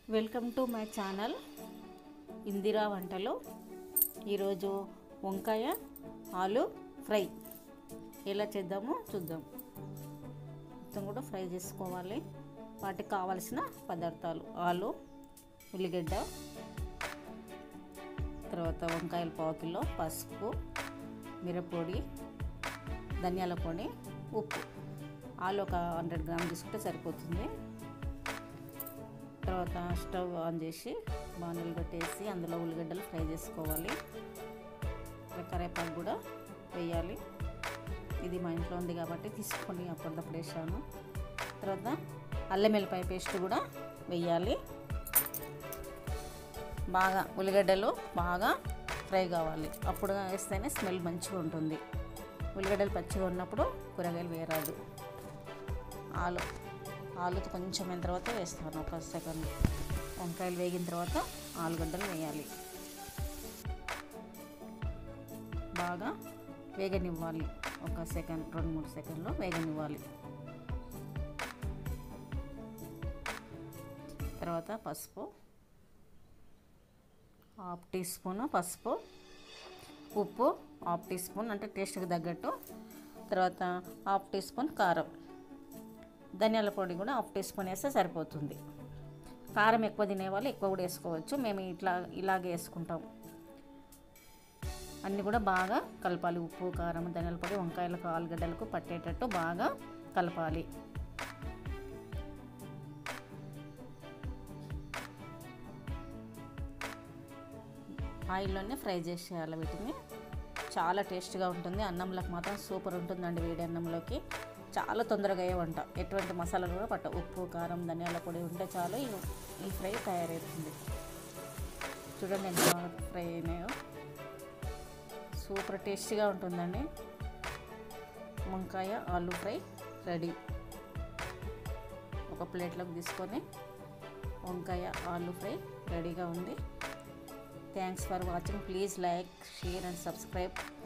welcome to my channel Indira వంటలు ఈరోజు వంకాయ ఆలు ఫ్రై ఎలా చేద్దామో చూద్దాం మొత్తం కూడా ఫ్రై చేసుకోవాలి వాటికి కావలసిన పదార్థాలు ఆలు ఉల్లిగడ్డ తర్వాత వంకాయలు పావు కిలో పసుపు మిరప్పొడి ధనియాల పొడి ఉప్పు ఆలు ఒక హండ్రెడ్ గ్రామ్ తీసుకుంటే సరిపోతుంది తర్వాత స్టవ్ ఆన్ చేసి బాణలు పెట్టేసి అందులో ఉల్లిగడ్డలు ఫ్రై చేసుకోవాలి కరేపాకు కూడా వేయాలి ఇది మా ఇంట్లో ఉంది కాబట్టి తీసుకొని అప్పటిదప్పుడు వేసాను తర్వాత అల్లం వెల్లిపాయ పేస్ట్ కూడా వేయాలి బాగా ఉల్లిగడ్డలు బాగా ఫ్రై కావాలి అప్పుడు వేస్తేనే స్మెల్ మంచిగా ఉంటుంది ఉల్లిగడ్డలు పచ్చిగా ఉన్నప్పుడు కూరగాయలు వేయరాదు ఆలు ఆలు కొంచెం అయిన తర్వాత వేస్తాను ఒక సెకండ్ వంకాయలు వేగిన తర్వాత ఆలుగడ్డలు వేయాలి బాగా వేగనివ్వాలి ఒక సెకండ్ రెండు మూడు సెకండ్లో వేగనివ్వాలి తర్వాత పసుపు హాఫ్ టీ స్పూన్ పసుపు ఉప్పు హాఫ్ టీ స్పూన్ అంటే టేస్ట్కి తగ్గట్టు తర్వాత హాఫ్ టీ స్పూన్ కారం ధనియాల పొడి కూడా హాఫ్ టీ స్పూన్ వేస్తే సరిపోతుంది కారం ఎక్కువ తినేవాళ్ళు ఎక్కువ కూడా వేసుకోవచ్చు మేము ఇట్లా ఇలాగే వేసుకుంటాం అన్నీ కూడా బాగా కలపాలి ఉప్పు కారం ధనియాల పొడి వంకాయలకు ఆలుగడ్డలకు పట్టేటట్టు బాగా కలపాలి ఆయిల్లోనే ఫ్రై చేసేయాలి వీటిని చాలా టేస్ట్గా ఉంటుంది అన్నంలోకి మాత్రం సూపర్ ఉంటుందండి వేడి అన్నంలోకి చాలా తొందరగా అయ్యే వంట ఎటువంటి మసాలాలు కూడా పట్ట ఉప్పు కారం ధనియాల పొడి ఉంటే చాలు ఈ- ఈ ఫ్రై తయారవుతుంది చూడండి ఎంత బాగా ఫ్రై అయినాయో సూపర్ టేస్టీగా ఉంటుందండి వంకాయ ఆలు ఫ్రై రెడీ ఒక ప్లేట్లోకి తీసుకొని వంకాయ ఆలు ఫ్రై రెడీగా ఉంది thanks for watching please like share and subscribe